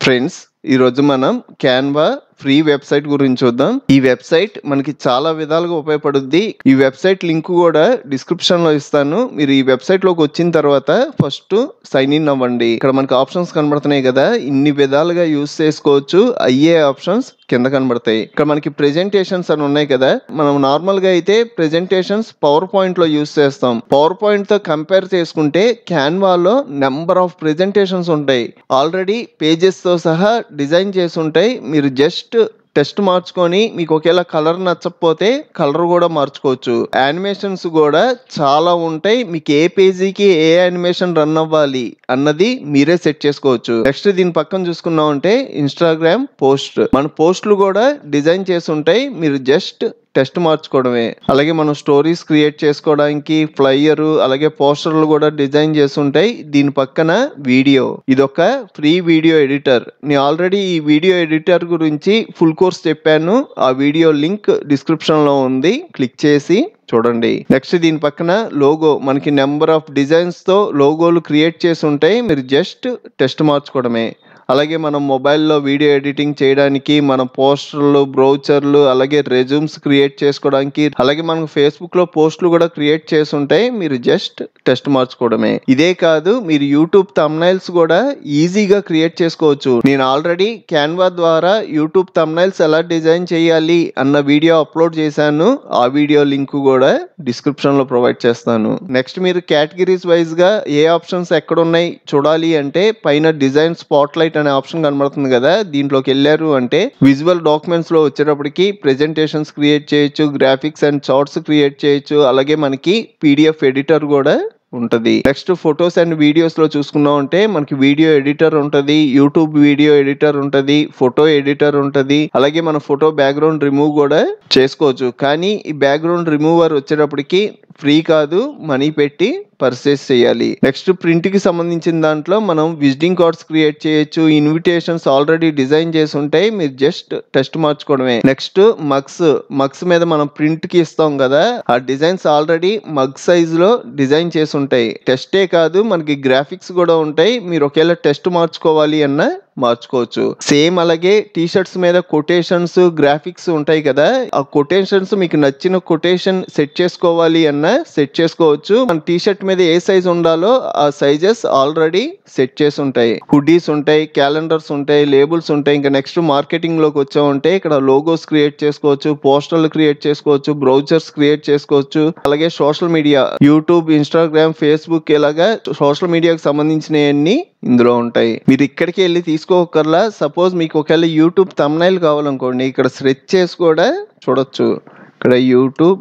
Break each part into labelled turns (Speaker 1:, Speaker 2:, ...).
Speaker 1: friends ఈరోజు మనం Canva free website గురించి చూద్దాం ఈ వెబ్సైట్ మనకి చాలా విధాలుగా ఉపయోగపడుద్ది ఈ వెబ్సైట్ లింక్ కూడా డిస్క్రిప్షన్ లో ఇస్తాను మీరు ఈ వెబ్సైట్ లోకి వచ్చిన తర్వాత ఫస్ట్ సైన్ ఇన్ అవ్వండి ఇక్కడ మనకి ఆప్షన్స్ కనబడుతున్నాయి కదా ఇన్ని విధాలుగా యూస్ చేసుకోవచ్చు అయ్యే ఆప్షన్స్ కింద కనబడతాయి ఇక్కడ మనకి ప్రెజెంటేషన్స్ అని ఉన్నాయి కదా మనం నార్మల్ గా అయితే ప్రెజెంటేషన్స్ పవర్ పాయింట్ లో యూస్ చేస్తాం పవర్ పాయింట్ తో కంపేర్ చేసుకుంటే క్యాన్వాలో నెంబర్ ఆఫ్ ప్రెజెంటేషన్స్ ఉంటాయి ఆల్రెడీ పేజెస్ తో సహా డిజైన్ చేసి ఉంటాయి మీరు జస్ట్ టెస్ట్ మార్చుకొని మీకు ఒకేలా కలర్ నచ్చకపోతే కలర్ కూడా మార్చుకోవచ్చు యానిమేషన్స్ కూడా చాలా ఉంటాయి మీకు ఏ పేజీకి ఏ యానిమేషన్ రన్ అవ్వాలి అన్నది మీరే సెట్ చేసుకోవచ్చు నెక్స్ట్ దీని పక్కన చూసుకున్నాం అంటే ఇన్స్టాగ్రామ్ పోస్ట్ మన పోస్టులు కూడా డిజైన్ చేసి ఉంటాయి మీరు జస్ట్ టెస్ట్ మార్చుకోవడమే అలాగే మనం స్టోరీస్ క్రియేట్ చేసుకోవడానికి ఫ్లైయర్ అలాగే పోస్టర్లు కూడా డిజైన్ చేసి ఉంటాయి దీని పక్కన వీడియో ఇదొక ఫ్రీ వీడియో ఎడిటర్ నేను ఆల్రెడీ ఈ వీడియో ఎడిటర్ గురించి ఫుల్ కోర్స్ చెప్పాను ఆ వీడియో లింక్ డిస్క్రిప్షన్ లో ఉంది క్లిక్ చేసి చూడండి నెక్స్ట్ దీని పక్కన లోగో మనకి నెంబర్ ఆఫ్ డిజైన్స్ తో లోగోలు క్రియేట్ చేసి ఉంటాయి మీరు జస్ట్ టెస్ట్ మార్చుకోవడమే అలాగే మనం మొబైల్లో వీడియో ఎడిటింగ్ చేయడానికి మన పోస్టర్లు బ్రౌచర్లు అలాగే రెజ్యూమ్స్ క్రియేట్ చేసుకోవడానికి అలాగే మనం ఫేస్బుక్ లో పోస్టులు కూడా క్రియేట్ చేసి ఉంటాయి మీరు జస్ట్ టెస్ట్ మార్చుకోవడమే ఇదే కాదు మీరు యూట్యూబ్ తమ్నైల్స్ కూడా ఈజీగా క్రియేట్ చేసుకోవచ్చు నేను ఆల్రెడీ క్యాన్వా ద్వారా యూట్యూబ్ తమ్నైల్స్ ఎలా డిజైన్ చేయాలి అన్న వీడియో అప్లోడ్ చేశాను ఆ వీడియో లింక్ కూడా డిస్క్రిప్షన్ లో ప్రొవైడ్ చేస్తాను నెక్స్ట్ మీరు కేటగిరీస్ వైజ్ గా ఏ ఆప్షన్స్ ఎక్కడ ఉన్నాయి చూడాలి అంటే పైన డిజైన్ స్పాట్ లైట్ అనే ఆప్షన్ కనబడుతుంది కదా దీంట్లోకి వెళ్ళారు అంటే విజువల్ డాక్యుమెంట్స్ లో వచ్చేటప్పటికి ప్రెజెంటేషన్స్ క్రియేట్ చేయొచ్చు గ్రాఫిక్స్ అండ్ చార్ట్స్ క్రియేట్ చేయొచ్చు అలాగే మనకి పీడిఎఫ్ ఎడిటర్ కూడా ఉంటది నెక్స్ట్ ఫొటోస్ అండ్ వీడియోస్ లో చూసుకున్నాం అంటే మనకి వీడియో ఎడిటర్ ఉంటది యూట్యూబ్ వీడియో ఎడిటర్ ఉంటది ఫోటో ఎడిటర్ ఉంటది అలాగే మన ఫోటో బ్యాక్గ్రౌండ్ రిమూవ్ కూడా చేసుకోవచ్చు కానీ ఈ బ్యాక్గ్రౌండ్ రిమూవర్ వచ్చేటప్పటికి ఫ్రీ కాదు మనీ పెట్టి పర్చేస్ చేయాలి నెక్స్ట్ ప్రింట్ కి సంబంధించిన దాంట్లో మనం విజిటింగ్ కార్డ్స్ క్రియేట్ చేయొచ్చు ఇన్విటేషన్స్ ఆల్రెడీ డిజైన్ చేసి ఉంటాయి మీరు జస్ట్ టెస్ట్ మార్చుకోవడమే నెక్స్ట్ మగ్స్ మగ్స్ మీద మనం ప్రింట్ కి ఇస్తాం కదా ఆ డిజైన్స్ ఆల్రెడీ మగ్ సైజ్ లో డిజైన్ చేసి ఉంటాయి టెస్టే కాదు మనకి గ్రాఫిక్స్ కూడా ఉంటాయి మీరు ఒకవేళ టెస్ట్ మార్చుకోవాలి అన్న మార్చుకోవచ్చు సేమ్ అలాగే టీ షర్ట్స్ మీద కొటేషన్స్ గ్రాఫిక్స్ ఉంటాయి కదా ఆ కొటేషన్స్ మీకు నచ్చిన కొటేషన్ సెట్ చేసుకోవాలి అన్న సెట్ చేసుకోవచ్చు మన టీ షర్ట్ మీద ఏ సైజ్ ఉండాలో ఆ సైజెస్ ఆల్రెడీ సెట్ చేసి ఉంటాయి హుడీస్ ఉంటాయి క్యాలెండర్స్ ఉంటాయి లేబుల్స్ ఉంటాయి ఇంకా నెక్స్ట్ మార్కెటింగ్ లోకి వచ్చామంటే ఇక్కడ లోగోస్ క్రియేట్ చేసుకోవచ్చు పోస్టర్లు క్రియేట్ చేసుకోవచ్చు బ్రౌచర్స్ క్రియేట్ చేసుకోవచ్చు అలాగే social media YouTube Instagram Facebook ఇలాగా సోషల్ మీడియాకి సంబంధించినవన్నీ ఇందులో ఉంటాయి మీరు ఇక్కడికి వెళ్ళి తీసుకోకర్లా సపోజ్ మీకు ఒకవేళ యూట్యూబ్ తమ్నైల్ కావాలనుకోండి ఇక్కడ స్ట్రెచ్ చేసి కూడా చూడొచ్చు ఇక్కడ యూట్యూబ్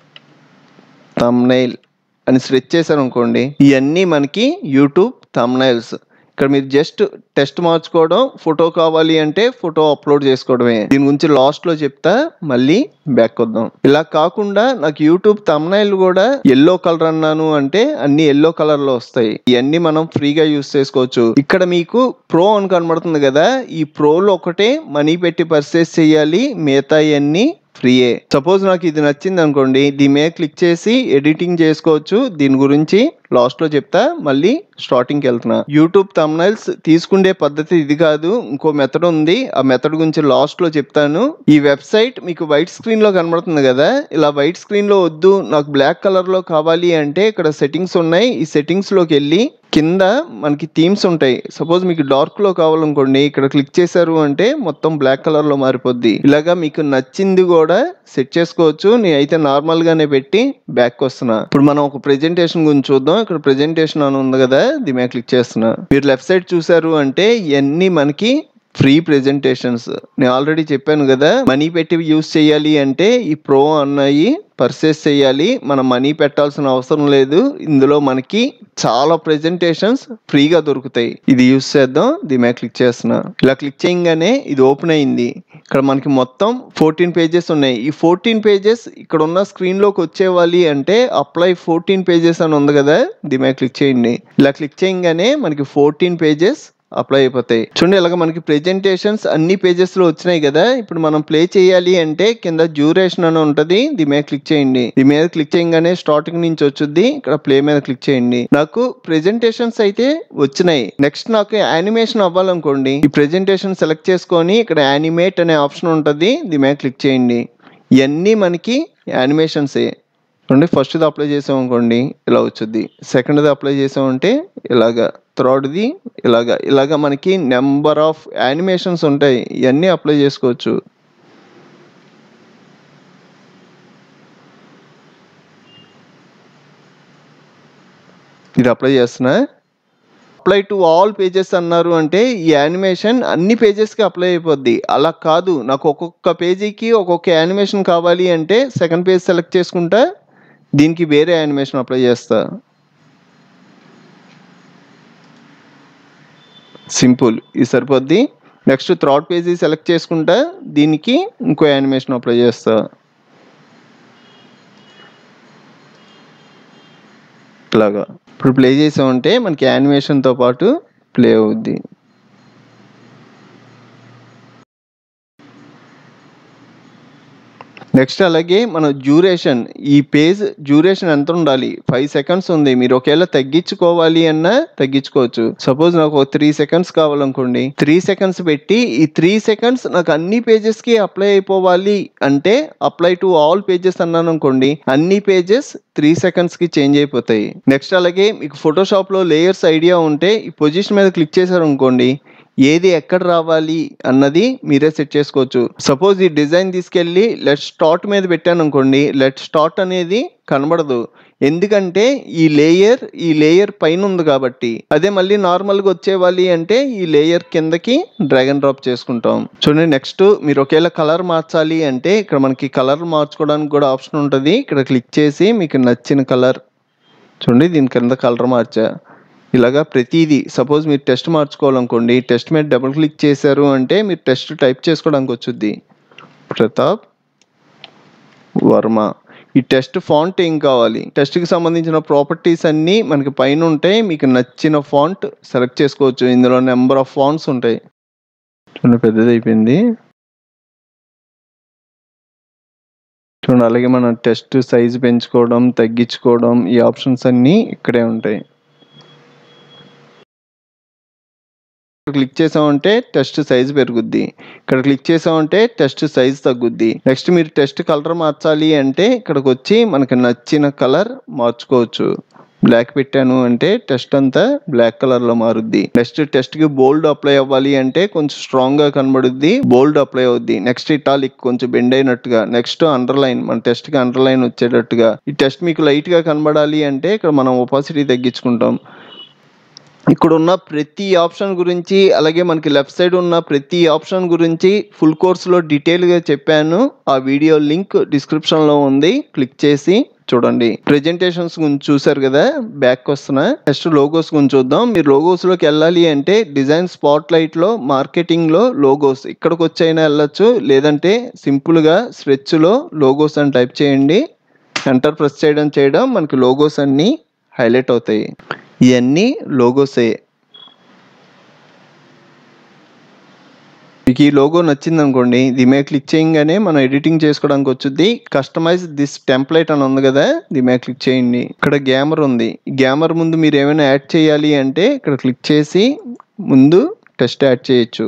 Speaker 1: తమ్నైల్ అని స్ట్రెచ్ చేశారు అనుకోండి ఇవన్నీ మనకి యూట్యూబ్ తమ్నైల్స్ ఇక్కడ మీరు జస్ట్ టెస్ట్ మార్చుకోవడం ఫోటో కావాలి అంటే ఫోటో అప్లోడ్ చేసుకోవడమే దీని గురించి లాస్ట్ లో చెప్తా మళ్ళీ బ్యాక్ వద్దాం ఇలా కాకుండా నాకు యూట్యూబ్ తమ్నైల్ కూడా ఎల్లో కలర్ అన్నాను అంటే అన్ని ఎల్లో కలర్ లో వస్తాయి ఇవన్నీ మనం ఫ్రీగా యూస్ చేసుకోవచ్చు ఇక్కడ మీకు ప్రో అని కనబడుతుంది కదా ఈ ప్రోలో ఒకటే మనీ పెట్టి పర్చేస్ చేయాలి మిగతా అన్ని ఫ్రీయే సపోజ్ నాకు ఇది నచ్చింది అనుకోండి దీని మీద క్లిక్ చేసి ఎడిటింగ్ చేసుకోవచ్చు దీని గురించి లాస్ట్ లో చెప్తా మళ్ళీ స్టార్టింగ్ వెళ్తున్నా యూట్యూబ్ తమ్నైల్స్ తీసుకునే పద్ధతి ఇది కాదు ఇంకో మెథడ్ ఉంది ఆ మెథడ్ గురించి లాస్ట్ లో చెప్తాను ఈ వెబ్సైట్ మీకు వైట్ స్క్రీన్ లో కనబడుతుంది కదా ఇలా వైట్ స్క్రీన్ లో వద్దు నాకు బ్లాక్ కలర్ లో కావాలి అంటే ఇక్కడ సెట్టింగ్స్ ఉన్నాయి ఈ సెట్టింగ్స్ లోకి వెళ్ళి కింద మనకి థీమ్స్ ఉంటాయి సపోజ్ మీకు డార్క్ లో కావాలనుకోండి ఇక్కడ క్లిక్ చేశారు అంటే మొత్తం బ్లాక్ కలర్ లో మారిపోద్ది ఇలాగా మీకు నచ్చింది కూడా సెట్ చేసుకోవచ్చు నేనైతే నార్మల్ గానే పెట్టి బ్యాక్ వస్తున్నా ఇప్పుడు మనం ఒక ప్రెజెంటేషన్ గురించి చూద్దాం ఇక్కడ ప్రెజెంటేషన్ అని ఉంది కదా దీని మీద క్లిక్ చేస్తున్నా మీరు లెఫ్ట్ సైడ్ చూసారు అంటే ఇవన్నీ మనకి ఫ్రీ ప్రెజెంటేషన్స్ నేను ఆల్రెడీ చెప్పాను కదా మనీ పెట్టి యూస్ చేయాలి అంటే ఈ ప్రో అన్నాయి పర్చేస్ చేయాలి మనం మనీ పెట్టాల్సిన అవసరం లేదు ఇందులో మనకి చాలా ప్రెజెంటేషన్స్ ఫ్రీగా దొరుకుతాయి ఇది యూస్ చేద్దాం దీని మీద క్లిక్ చేస్తున్నా ఇలా క్లిక్ చేయగానే ఇది ఓపెన్ అయింది ఇక్కడ మనకి మొత్తం ఫోర్టీన్ పేజెస్ ఉన్నాయి ఈ ఫోర్టీన్ పేజెస్ ఇక్కడ ఉన్న స్క్రీన్ లోకి వచ్చేవాలి అంటే అప్లై ఫోర్టీన్ పేజెస్ అని ఉంది కదా దీని మీద క్లిక్ చేయండి ఇలా క్లిక్ చేయగానే మనకి ఫోర్టీన్ పేజెస్ అప్లై అయిపోతాయి చూడండి ఇలాగ మనకి ప్రెజెంటేషన్స్ అన్ని పేజెస్ లో వచ్చినాయి కదా ఇప్పుడు మనం ప్లే చేయాలి అంటే కింద డ్యూరేషన్ అని ఉంటది దీని మీద క్లిక్ చేయండి దీని మీద క్లిక్ చేయగానే స్టార్టింగ్ నుంచి వచ్చుద్ది ఇక్కడ ప్లే మీద క్లిక్ చేయండి నాకు ప్రెజెంటేషన్స్ అయితే వచ్చినాయి నెక్స్ట్ నాకు యానిమేషన్ అవ్వాలనుకోండి ఈ ప్రెజెంటేషన్ సెలెక్ట్ చేసుకొని ఇక్కడ యానిమేట్ అనే ఆప్షన్ ఉంటది దీని మీద క్లిక్ చేయండి ఇవన్నీ మనకి యానిమేషన్సే చూడండి ఫస్ట్ది అప్లై చేసాం అనుకోండి ఇలా వచ్చుద్ది సెకండ్ది అప్లై చేసామంటే ఇలాగా థర్డ్ది ఇలాగా ఇలాగా మనకి నెంబర్ ఆఫ్ యానిమేషన్స్ ఉంటాయి ఇవన్నీ అప్లై చేసుకోవచ్చు ఇది అప్లై చేస్తున్నా అప్లై టు ఆల్ పేజెస్ అన్నారు అంటే ఈ యానిమేషన్ అన్ని పేజెస్కి అప్లై అయిపోద్ది అలా కాదు నాకు ఒక్కొక్క పేజీకి ఒక్కొక్క యానిమేషన్ కావాలి అంటే సెకండ్ పేజ్ సెలెక్ట్ చేసుకుంటా దీనికి వేరే యానిమేషన్ అప్లై చేస్తా సింపుల్ ఇది సరిపోద్ది నెక్స్ట్ థర్డ్ పేజీ సెలెక్ట్ చేసుకుంటా దీనికి ఇంకో యానిమేషన్ అప్లై చేస్తా ఇలాగా ఇప్పుడు ప్లే చేసామంటే మనకి యానిమేషన్తో పాటు ప్లే అవుద్ది నెక్స్ట్ అలాగే మన డ్యూరేషన్ ఈ పేజ్ డ్యూరేషన్ ఎంత ఉండాలి ఫైవ్ సెకండ్స్ ఉంది మీరు ఒకవేళ తగ్గించుకోవాలి అన్నా తగ్గించుకోవచ్చు సపోజ్ నాకు ఒక త్రీ సెకండ్స్ కావాలనుకోండి త్రీ సెకండ్స్ పెట్టి ఈ త్రీ సెకండ్స్ నాకు అన్ని పేజెస్ కి అప్లై అయిపోవాలి అంటే అప్లై టు ఆల్ పేజెస్ అన్నాను అనుకోండి అన్ని పేజెస్ త్రీ సెకండ్స్ కి చేంజ్ అయిపోతాయి నెక్స్ట్ అలాగే మీకు ఫోటోషాప్ లో లేయర్స్ ఐడియా ఉంటే ఈ పొజిషన్ మీద క్లిక్ చేశారు అనుకోండి ఏది ఎక్కడ రావాలి అన్నది మీరే సెట్ చేసుకోవచ్చు సపోజ్ ఈ డిజైన్ తీసుకెళ్ళి లెట్ స్టార్ట్ మీద పెట్టాను అనుకోండి లెట్ స్టార్ట్ అనేది కనబడదు ఎందుకంటే ఈ లేయర్ ఈ లేయర్ పైన ఉంది కాబట్టి అదే మళ్ళీ నార్మల్గా వచ్చేవాలి అంటే ఈ లేయర్ కిందకి డ్రాగన్ డ్రాప్ చేసుకుంటాం చూడండి నెక్స్ట్ మీరు ఒకేలా కలర్ మార్చాలి అంటే ఇక్కడ మనకి కలర్ మార్చుకోవడానికి కూడా ఆప్షన్ ఉంటుంది ఇక్కడ క్లిక్ చేసి మీకు నచ్చిన కలర్ చూడండి దీని కింద కలర్ మార్చా ఇలాగా ప్రతిదీ సపోజ్ మీరు టెస్ట్ మార్చుకోవాలనుకోండి టెస్ట్ మీద డబుల్ క్లిక్ చేశారు అంటే మీరు టెస్ట్ టైప్ చేసుకోవడానికి వచ్చుద్ది ప్రతాప్ వర్మ ఈ టెస్ట్ ఫాంట్ ఏం కావాలి టెస్ట్కి సంబంధించిన ప్రాపర్టీస్ అన్నీ మనకి పైన ఉంటాయి మీకు నచ్చిన ఫాంట్ సెలెక్ట్ చేసుకోవచ్చు ఇందులో నెంబర్ ఆఫ్ ఫాంట్స్ ఉంటాయి చూడండి పెద్దది అయిపోయింది చూడండి అలాగే మన టెస్ట్ సైజ్ పెంచుకోవడం తగ్గించుకోవడం ఈ ఆప్షన్స్ అన్నీ ఇక్కడే ఉంటాయి క్లిక్ చేసామంటే టెస్ట్ సైజ్ పెరుగుద్ది ఇక్కడ క్లిక్ చేసామంటే టెస్ట్ సైజ్ తగ్గుద్ది నెక్స్ట్ మీరు టెస్ట్ కలర్ మార్చాలి అంటే ఇక్కడికి వచ్చి మనకి నచ్చిన కలర్ మార్చుకోవచ్చు బ్లాక్ పెట్టాను అంటే టెస్ట్ అంతా బ్లాక్ కలర్ లో మారుద్ది నెక్స్ట్ టెస్ట్ కి బోల్డ్ అప్లై అవ్వాలి అంటే కొంచెం స్ట్రాంగ్ గా కనబడుద్ది బోల్డ్ అప్లై అవుద్ది నెక్స్ట్ ఇటాలిక్ కొంచెం బెండ్ అయినట్టుగా నెక్స్ట్ అండర్లైన్ మన టెస్ట్ కి అండర్లైన్ వచ్చేటట్టుగా ఈ టెస్ట్ మీకు లైట్ గా కనబడాలి అంటే ఇక్కడ మనం ఒపాసిటీ తగ్గించుకుంటాం ఇక్కడ ఉన్న ప్రతి ఆప్షన్ గురించి అలాగే మనకి లెఫ్ట్ సైడ్ ఉన్న ప్రతి ఆప్షన్ గురించి ఫుల్ కోర్స్లో డీటెయిల్గా చెప్పాను ఆ వీడియో లింక్ డిస్క్రిప్షన్లో ఉంది క్లిక్ చేసి చూడండి ప్రెజెంటేషన్స్ గురించి చూసారు కదా బ్యాక్ వస్తున్నా నెక్స్ట్ లోగోస్ గురించి చూద్దాం మీరు లోగోస్ లోకి వెళ్ళాలి అంటే డిజైన్ స్పాట్ లైట్ లో మార్కెటింగ్ లో లోగోస్ ఇక్కడికి వచ్చైనా వెళ్ళొచ్చు లేదంటే సింపుల్ గా స్ట్రెచ్ లో లోగోస్ అని టైప్ చేయండి ఎంటర్ ప్రెస్ చేయడం చేయడం మనకి లోగోస్ అన్ని హైలైట్ అవుతాయి ఇవన్నీ లోగోసే మీకు ఈ లోగో నచ్చింది అనుకోండి దీని మీద క్లిక్ చేయగానే మనం ఎడిటింగ్ చేసుకోవడానికి వచ్చుద్ది కస్టమైజ్ దిస్ టెంప్లెట్ అని ఉంది కదా దీని మీద క్లిక్ చేయండి ఇక్కడ గ్యామర్ ఉంది గ్యామర్ ముందు మీరు ఏమైనా యాడ్ చేయాలి అంటే ఇక్కడ క్లిక్ చేసి ముందు టెస్ట్ యాడ్ చేయొచ్చు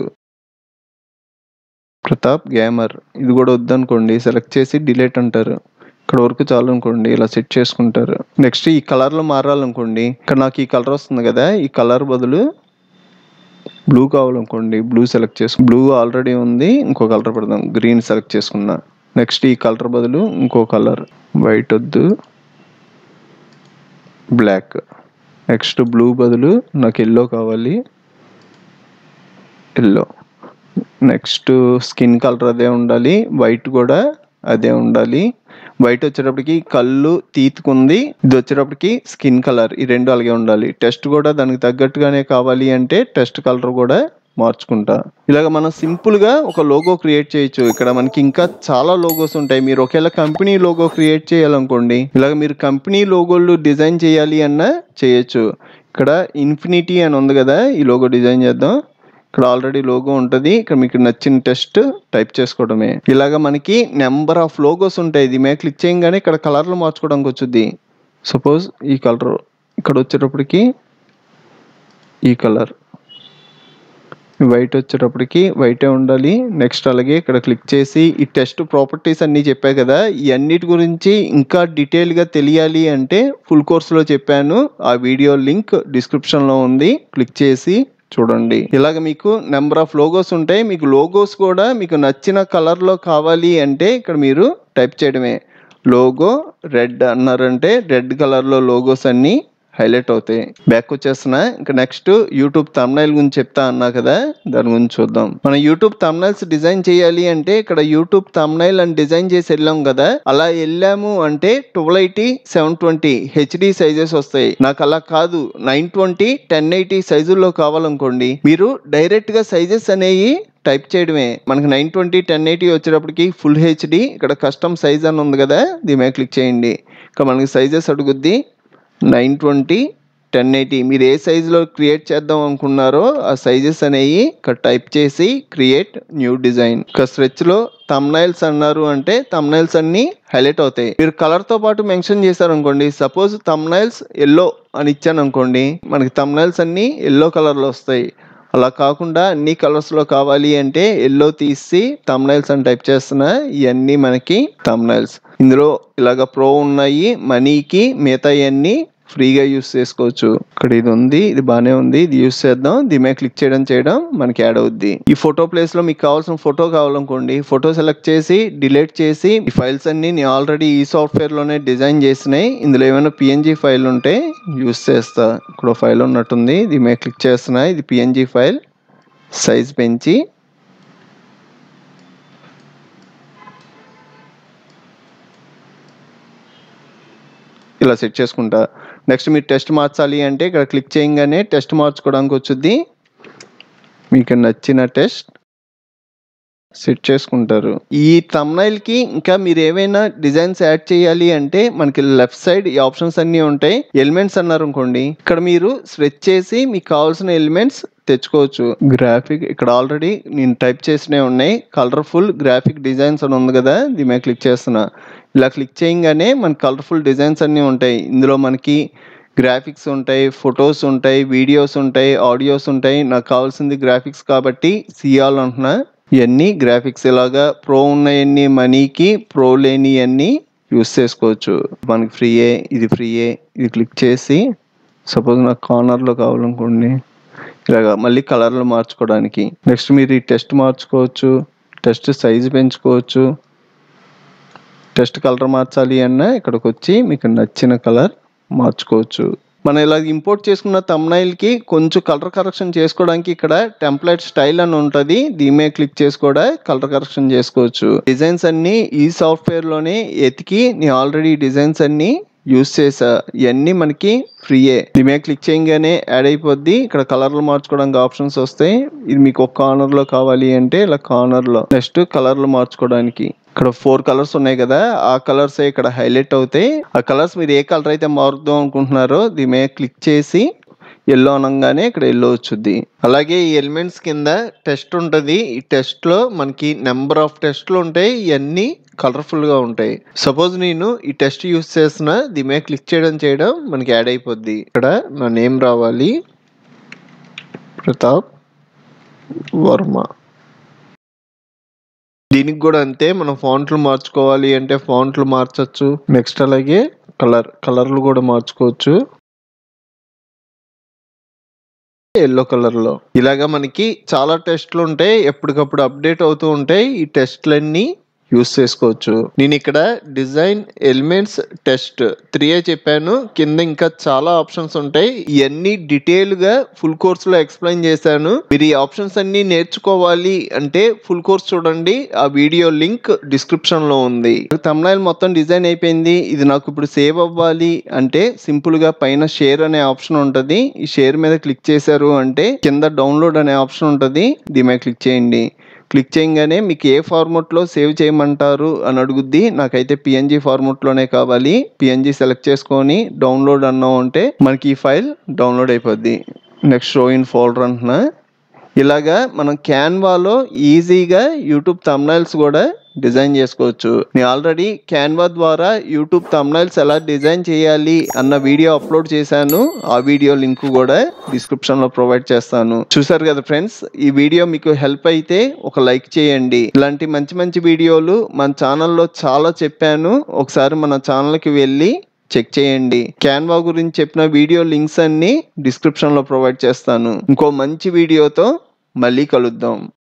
Speaker 1: ప్రతాప్ గ్యామర్ ఇది కూడా వద్దనుకోండి సెలెక్ట్ చేసి డిలీట్ అంటారు ఇక్కడ వరకు చాలు అనుకోండి ఇలా సెట్ చేసుకుంటారు నెక్స్ట్ ఈ కలర్ లో మారాలనుకోండి ఇక్కడ నాకు ఈ కలర్ వస్తుంది కదా ఈ కలర్ బదులు బ్లూ కావాలనుకోండి బ్లూ సెలెక్ట్ చేసుకు బ్లూ ఆల్రెడీ ఉంది ఇంకో కలర్ పెడదాం గ్రీన్ సెలెక్ట్ చేసుకున్నా నెక్స్ట్ ఈ కలర్ బదులు ఇంకో కలర్ వైట్ వద్దు బ్లాక్ నెక్స్ట్ బ్లూ బదులు నాకు ఎల్లో కావాలి ఎల్లో నెక్స్ట్ స్కిన్ కలర్ అదే ఉండాలి వైట్ కూడా అదే ఉండాలి వైట్ వచ్చేటప్పటికి కళ్ళు తీతుకుంది ఇది వచ్చేటప్పటికి స్కిన్ కలర్ ఈ రెండు అలాగే ఉండాలి టెస్ట్ కూడా దానికి తగ్గట్టుగానే కావాలి అంటే టెస్ట్ కలర్ కూడా మార్చుకుంటా ఇలాగ మనం సింపుల్ గా ఒక లోగో క్రియేట్ చేయొచ్చు ఇక్కడ మనకి ఇంకా చాలా లోగోస్ ఉంటాయి మీరు ఒకవేళ కంపెనీ లోగో క్రియేట్ చేయాలనుకోండి ఇలాగ మీరు కంపెనీ లోగోలు డిజైన్ చేయాలి అన్నా చేయొచ్చు ఇక్కడ ఇన్ఫినిటీ అని ఉంది కదా ఈ లోగో డిజైన్ చేద్దాం ఇక్కడ ఆల్రెడీ లోగో ఉంటుంది ఇక్కడ మీకు నచ్చిన టెస్ట్ టైప్ చేసుకోవడమే ఇలాగ మనకి నెంబర్ ఆఫ్ లోగోస్ ఉంటాయి ఇది మేము క్లిక్ చేయగానే ఇక్కడ కలర్లు మార్చుకోవడానికి వచ్చుద్ది సపోజ్ ఈ కలర్ ఇక్కడ వచ్చేటప్పటికి ఈ కలర్ వైట్ వచ్చేటప్పటికి వైటే ఉండాలి నెక్స్ట్ అలాగే ఇక్కడ క్లిక్ చేసి ఈ టెస్ట్ ప్రాపర్టీస్ అన్నీ చెప్పా కదా ఈ అన్నిటి గురించి ఇంకా డీటెయిల్గా తెలియాలి అంటే ఫుల్ కోర్సులో చెప్పాను ఆ వీడియో లింక్ డిస్క్రిప్షన్లో ఉంది క్లిక్ చేసి చూడండి ఇలాగ మీకు నెంబర్ ఆఫ్ లోగోస్ ఉంటాయి మీకు లోగోస్ కూడా మీకు నచ్చిన కలర్లో కావాలి అంటే ఇక్కడ మీరు టైప్ చేయడమే లోగో రెడ్ అన్నారంటే రెడ్ కలర్లో లోగోస్ అన్నీ హైలైట్ అవుతాయి బ్యాక్ వచ్చేస్తున్నా ఇంకా నెక్స్ట్ యూట్యూబ్ తమ్నైల్ గురించి చెప్తా అన్నా కదా దాని గురించి చూద్దాం మనం యూట్యూబ్ తమ్నైల్స్ డిజైన్ చేయాలి అంటే ఇక్కడ యూట్యూబ్ తమ్నైల్ అని డిజైన్ చేసి వెళ్ళాం కదా అలా వెళ్ళాము అంటే twelve eighty seven twenty HD sizes వస్తాయి నాకు అలా కాదు నైన్ ట్వంటీ టెన్ ఎయిటీ సైజుల్లో కావాలనుకోండి మీరు డైరెక్ట్ గా సైజెస్ అనేవి టైప్ చేయడమే మనకి నైన్ ట్వంటీ టెన్ ఎయిటీ వచ్చేటప్పటికి ఫుల్ హెచ్డి ఇక్కడ కస్టమ్ సైజ్ అని ఉంది కదా దీని మీద క్లిక్ చేయండి ఇక్కడ మనకి సైజెస్ అడుగుద్ది నైన్ ట్వంటీ టెన్ ఎయిటీ మీరు ఏ సైజులో క్రియేట్ చేద్దాం అనుకున్నారో ఆ సైజెస్ అనేవి ఇక్కడ టైప్ చేసి క్రియేట్ న్యూ డిజైన్ ఇక స్ట్రెచ్లో తమ్నైల్స్ అన్నారు అంటే తమ్నైల్స్ అన్ని హైలైట్ అవుతాయి మీరు కలర్తో పాటు మెన్షన్ చేశారనుకోండి సపోజ్ తమ్నైల్స్ ఎల్లో అని ఇచ్చాను అనుకోండి మనకి తమ్నైల్స్ అన్ని ఎల్లో కలర్లో వస్తాయి అలా కాకుండా అన్ని కలర్స్లో కావాలి అంటే ఎల్లో తీసి తమ్నైల్స్ అని టైప్ చేస్తున్నా ఇవన్నీ మనకి తమ్నైల్స్ ఇందులో ఇలాగ ప్రో ఉన్నాయి మనీకి మిగతా అన్ని ఫ్రీగా యూస్ చేసుకోవచ్చు ఇక్కడ ఇది ఉంది ఇది బాగానే ఉంది ఇది యూస్ చేద్దాం దీని మీద క్లిక్ చేయడం చేయడం మనకి యాడ్ అవుద్ది ఈ ఫోటో ప్లేస్ లో మీకు కావాల్సిన ఫోటో కావాలనుకోండి ఫోటో సెలెక్ట్ చేసి డిలీట్ చేసి ఈ ఫైల్స్ అన్ని నేను ఆల్రెడీ ఈ సాఫ్ట్వేర్ లోనే డిజైన్ చేసినాయి ఇందులో ఏమైనా పిఎన్జీ ఫైల్ ఉంటే యూస్ చేస్తా ఇక్కడ ఫైల్ ఉన్నట్టుంది దీని మీద క్లిక్ చేస్తున్నా ఇది పిఎన్జీ ఫైల్ సైజ్ పెంచి ఇలా సెట్ చేసుకుంటా నెక్స్ట్ మీరు టెస్ట్ మార్చాలి అంటే ఇక్కడ క్లిక్ చేయగానే టెస్ట్ మార్చుకోవడానికి వచ్చుద్ది మీకు నచ్చిన టెస్ట్ సెట్ చేసుకుంటారు ఈ thumbnail కి ఇంకా మీరు ఏమైనా డిజైన్స్ యాడ్ చేయాలి అంటే మనకి లెఫ్ట్ సైడ్ ఈ ఆప్షన్స్ అన్నీ ఉంటాయి ఎలిమెంట్స్ అన్నారు అనుకోండి ఇక్కడ మీరు స్ట్రెచ్ చేసి మీకు కావాల్సిన ఎలిమెంట్స్ తెచ్చుకోవచ్చు గ్రాఫిక్ ఇక్కడ ఆల్రెడీ నేను టైప్ చేసినవి ఉన్నాయి కలర్ఫుల్ గ్రాఫిక్ డిజైన్స్ అని ఉంది కదా దీని మీద క్లిక్ చేస్తున్నా ఇలా క్లిక్ చేయగానే మన కలర్ఫుల్ డిజైన్స్ అన్నీ ఉంటాయి ఇందులో మనకి గ్రాఫిక్స్ ఉంటాయి ఫొటోస్ ఉంటాయి వీడియోస్ ఉంటాయి ఆడియోస్ ఉంటాయి నాకు కావాల్సింది గ్రాఫిక్స్ కాబట్టి సియాల్ అంటున్నా ఇవన్నీ గ్రాఫిక్స్ ఇలాగా ప్రో ఉన్నాయన్నీ మనీకి ప్రో లేని అన్నీ యూస్ చేసుకోవచ్చు మనకి ఫ్రీయే ఇది ఫ్రీయే ఇది క్లిక్ చేసి సపోజ్ నాకు కార్నర్లో కావాలనుకోండి ఇలాగా మళ్ళీ కలర్లు మార్చుకోవడానికి నెక్స్ట్ మీరు ఈ టెస్ట్ మార్చుకోవచ్చు టెస్ట్ సైజు పెంచుకోవచ్చు టెస్ట్ కలర్ మార్చాలి అన్నా ఇక్కడికి వచ్చి మీకు నచ్చిన కలర్ మార్చుకోవచ్చు మనం ఇలా ఇంపోర్ట్ చేసుకున్న thumbnail కి కొంచెం కలర్ కరెక్షన్ చేసుకోవడానికి ఇక్కడ టెంప్లెట్ స్టైల్ అని ఉంటుంది దీని మీద క్లిక్ చేసి కూడా కలర్ కరెక్షన్ చేసుకోవచ్చు డిజైన్స్ అన్ని ఈ సాఫ్ట్వేర్ లోనే ఎతికి నేను ఆల్రెడీ డిజైన్స్ అన్ని యూస్ చేసా ఇవన్నీ మనకి ఫ్రీయే దీని మీద క్లిక్ చేయగానే యాడ్ అయిపోద్ది ఇక్కడ కలర్లు మార్చుకోవడానికి ఆప్షన్స్ వస్తాయి ఇది మీకు ఒక కార్నర్ లో కావాలి అంటే ఇలా కార్నర్ లో నెక్స్ట్ కలర్లు మార్చుకోవడానికి ఇక్కడ ఫోర్ కలర్స్ ఉన్నాయి కదా ఆ కలర్స్ ఇక్కడ హైలైట్ అవుతాయి ఆ కలర్స్ మీరు ఏ కలర్ అయితే మారుద్దాం అనుకుంటున్నారో దీని మీద క్లిక్ చేసి ఎల్లో అనగానే ఇక్కడ ఎల్లో వచ్చుద్ది అలాగే ఈ ఎలిమెంట్స్ కింద టెస్ట్ ఉంటుంది ఈ టెస్ట్ లో మనకి నెంబర్ ఆఫ్ టెస్ట్లు ఉంటాయి ఇవన్నీ కలర్ఫుల్ గా ఉంటాయి సపోజ్ నేను ఈ టెస్ట్ యూస్ చేసిన దీని మీద క్లిక్ చేయడం చేయడం మనకి యాడ్ అయిపోద్ది ఇక్కడ నా నేమ్ రావాలి ప్రతాప్ వర్మ దీనికి కూడా అంతే మనం ఫాంట్లు మార్చుకోవాలి అంటే ఫాంట్లు మార్చొచ్చు నెక్స్ట్ అలాగే కలర్ కలర్లు కూడా మార్చుకోవచ్చు ఎల్లో కలర్ లో ఇలాగా మనకి చాలా టెస్ట్లు ఉంటాయి ఎప్పటికప్పుడు అప్డేట్ అవుతూ ఉంటాయి ఈ టెస్ట్లన్నీ యూస్ చేసుకోవచ్చు నేను ఇక్కడ డిజైన్ ఎలిమెంట్స్ టెస్ట్ త్రీ చెప్పాను కింద ఇంకా చాలా ఆప్షన్స్ ఉంటాయి ఇవన్నీ డీటెయిల్ గా ఫుల్ కోర్స్ లో ఎక్స్ప్లెయిన్ చేశాను మీరు ఈ ఆప్షన్స్ అన్ని నేర్చుకోవాలి అంటే ఫుల్ కోర్స్ చూడండి ఆ వీడియో లింక్ డిస్క్రిప్షన్ లో ఉంది తమిళ మొత్తం డిజైన్ అయిపోయింది ఇది నాకు ఇప్పుడు సేవ్ అవ్వాలి అంటే సింపుల్ గా పైన షేర్ అనే ఆప్షన్ ఉంటది ఈ షేర్ మీద క్లిక్ చేశారు అంటే కింద డౌన్లోడ్ అనే ఆప్షన్ ఉంటది దీని మీద క్లిక్ చేయండి క్లిక్ చేయగానే మీకు ఏ ఫార్మాట్లో సేవ్ చేయమంటారు అని అడుగుద్ది నాకైతే పిఎన్జి ఫార్మాట్లోనే కావాలి పిఎన్జి సెలెక్ట్ చేసుకొని డౌన్లోడ్ అన్నాం అంటే మనకి ఈ ఫైల్ డౌన్లోడ్ అయిపోద్ది నెక్స్ట్ షో ఇన్ ఫోల్డర్ అంటున్నా ఇలాగా మనం క్యాన్వాలో ఈజీగా యూట్యూబ్ తమ్నైల్స్ కూడా డిజైన్ చేసుకోవచ్చు నేను ఆల్రెడీ క్యాన్వా ద్వారా యూట్యూబ్ తమ్నైల్స్ ఎలా డిజైన్ చేయాలి అన్న వీడియో అప్లోడ్ చేశాను ఆ వీడియో లింక్ కూడా డిస్క్రిప్షన్ లో ప్రొవైడ్ చేస్తాను చూసారు కదా ఫ్రెండ్స్ ఈ వీడియో మీకు హెల్ప్ అయితే ఒక లైక్ చేయండి ఇలాంటి మంచి మంచి వీడియోలు మన ఛానల్లో చాలా చెప్పాను ఒకసారి మన ఛానల్కి వెళ్ళి చెక్ చేయండి క్యాన్వా గురించి చెప్పిన వీడియో లింక్స్ అన్ని డిస్క్రిప్షన్ లో ప్రొవైడ్ చేస్తాను ఇంకో మంచి వీడియోతో మళ్ళీ కలుద్దాం